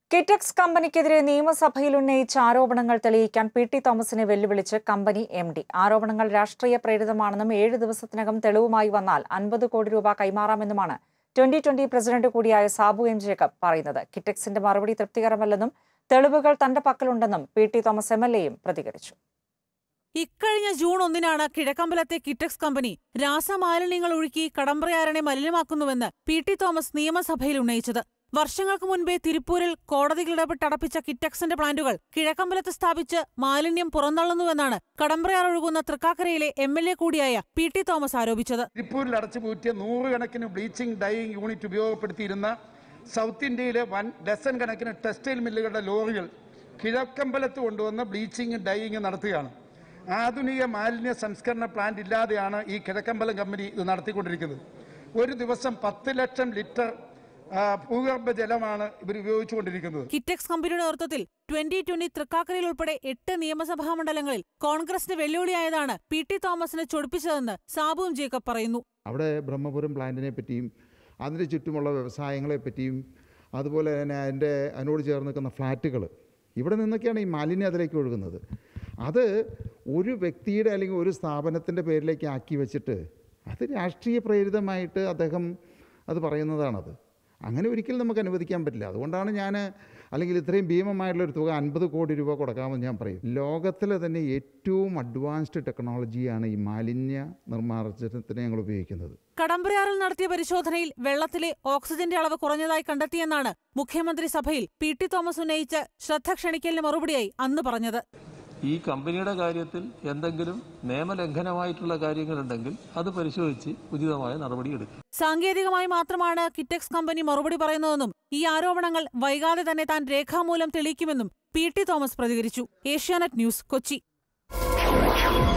കിറ്റക്സ് കമ്പനിക്കെതിരെ നിയമസഭയിൽ ഉന്നയിച്ച ആരോപണങ്ങൾ തെളിയിക്കാൻ പി ടി തോമസിനെ വെല്ലുവിളിച്ച് കമ്പനി എം ഡി ആരോപണങ്ങൾ രാഷ്ട്രീയ പ്രേരിതമാണെന്നും ഏഴ് ദിവസത്തിനകം തെളിവുമായി വന്നാൽ അൻപത് കോടി രൂപ കൈമാറാമെന്നുമാണ് ട്വന്റി ട്വന്റി പ്രസിഡന്റ് കൂടിയായ സാബു എം ജേക്കബ് പറയുന്നത് കിറ്റക്സിന്റെ മറുപടി തൃപ്തികരമല്ലെന്നും തെളിവുകൾ തന്റെ പക്കലുണ്ടെന്നും P T Thomas M L എയും പ്രതികരിച്ചു ഇക്കഴിഞ്ഞ ജൂൺ ഒന്നിനാണ് കിഴക്കമ്പലത്തെ കിറ്റക്സ് കമ്പനി രാസമാലിന്യങ്ങൾ ഒഴുക്കി കടമ്പ്രയാറിനെ മലിനമാക്കുന്നുവെന്ന് പി ടി തോമസ് നിയമസഭയിൽ ഉന്നയിച്ചത് വർഷങ്ങൾക്ക് മുൻപേ തിരുപ്പൂരിൽ കോടതികൾ ഇടപെട്ടടപ്പിച്ച കിറ്റക്സിന്റെ പ്ലാന്റുകൾ കിഴക്കമ്പലത്ത് സ്ഥാപിച്ച് മാലിന്യം പുറന്തള്ളുന്നുവെന്നാണ് കടമ്പ്രയാർ ഒഴുകുന്ന തൃക്കാക്കരയിലെ എം എൽ എ കൂടിയായ പി ടി തോമസ് ആരോപിച്ചത് തിരുപ്പൂരിൽ അടച്ചുപൂറ്റിയ നൂറുകണക്കിന് ബ്ലീച്ചിങ് ഡൈയിങ് യൂണിറ്റ് ഉപയോഗപ്പെടുത്തിയിരുന്ന സൗത്ത് ഇന്ത്യയിലെ വൻ ഡസൻ കണക്കിന് ടെക്സ്റ്റൈൽ മില്ലുകളുടെ ലോറികൾ കിഴക്കമ്പലത്ത് കൊണ്ടുവന്ന് ബ്ലീച്ചിങ് ഡൈയിങ് നടത്തുകയാണ് ആധുനിക മാലിന്യ സംസ്കരണ പ്ലാന്റ് ഇല്ലാതെയാണ് ഈ കിഴക്കമ്പലം കമ്പനി ഇത് നടത്തിക്കൊണ്ടിരിക്കുന്നത് ഒരു ദിവസം പത്ത് ലക്ഷം ലിറ്റർ ആ, ഭൂഗർഭ ജലമാണ് ഇവർ ഉപയോഗിച്ചുകൊണ്ടിരിക്കുന്നത് കിറ്റക്സ് കമ്പനിയുടെ നേതൃത്വത്തിൽ ട്വന്റി ട്വന്റി തൃക്കാക്കരയിൽ ഉൾപ്പെടെ എട്ട് നിയമസഭാ മണ്ഡലങ്ങളിൽ കോൺഗ്രസിന് വെല്ലുവിളിയായതാണ് പി ടി തോമസിനെ ചൊടിപ്പിച്ചതെന്ന് സാബുവും ജേക്കബ് പറയുന്നു അവിടെ ബ്രഹ്മപുരം പ്ലാന്റിനെ പറ്റിയും അതിൻ്റെ ചുറ്റുമുള്ള വ്യവസായങ്ങളെ പറ്റിയും അതുപോലെ തന്നെ അതിൻ്റെ അതിനോട് ചേർന്ന് നിൽക്കുന്ന ഫ്ലാറ്റുകൾ ഇവിടെ നിന്നൊക്കെയാണ് ഈ മാലിന്യം അതിലേക്ക് ഒഴുകുന്നത് അത് ഒരു വ്യക്തിയുടെ അല്ലെങ്കിൽ ഒരു സ്ഥാപനത്തിൻ്റെ പേരിലേക്ക് ആക്കി വെച്ചിട്ട് അത് രാഷ്ട്രീയ പ്രേരിതമായിട്ട് അദ്ദേഹം അത് പറയുന്നതാണത് അങ്ങനെ ഒരിക്കലും നമുക്ക് അനുവദിക്കാൻ പറ്റില്ല അതുകൊണ്ടാണ് ഞാൻ അല്ലെങ്കിൽ ഇത്രയും ഭീമമായിട്ടുള്ളൊരു തുക അൻപത് കോടി രൂപ കൊടുക്കാമെന്ന് ഞാൻ പറയും ലോകത്തിലെ തന്നെ ഏറ്റവും അഡ്വാൻസ്ഡ് ടെക്നോളജിയാണ് ഈ മാലിന്യ നിർമ്മാർജ്ജനത്തിന് ഞങ്ങൾ ഉപയോഗിക്കുന്നത് കടമ്പ്രയാറിൽ നടത്തിയ പരിശോധനയിൽ വെള്ളത്തിലെ ഓക്സിജന്റെ അളവ് കുറഞ്ഞതായി കണ്ടെത്തിയെന്നാണ് മുഖ്യമന്ത്രി സഭയിൽ പി ടി തോമസ് ഉന്നയിച്ച് ശ്രദ്ധ ക്ഷണിക്കലിന് മറുപടിയായി അന്ന് പറഞ്ഞത് ഈ കമ്പനിയുടെ കാര്യത്തിൽ എന്തെങ്കിലും നിയമലംഘനമായിട്ടുള്ള കാര്യങ്ങളുണ്ടെങ്കിൽ അത് പരിശോധിച്ച് ഉചിതമായ നടപടിയെടുക്കും സാങ്കേതികമായി മാത്രമാണ് കിറ്റക്സ് കമ്പനി മറുപടി പറയുന്നതെന്നും ഈ ആരോപണങ്ങൾ വൈകാതെ തന്നെ താൻ രേഖാമൂലം തെളിയിക്കുമെന്നും പി ടി തോമസ് പ്രതികരിച്ചു ഏഷ്യാനെറ്റ് ന്യൂസ് കൊച്ചി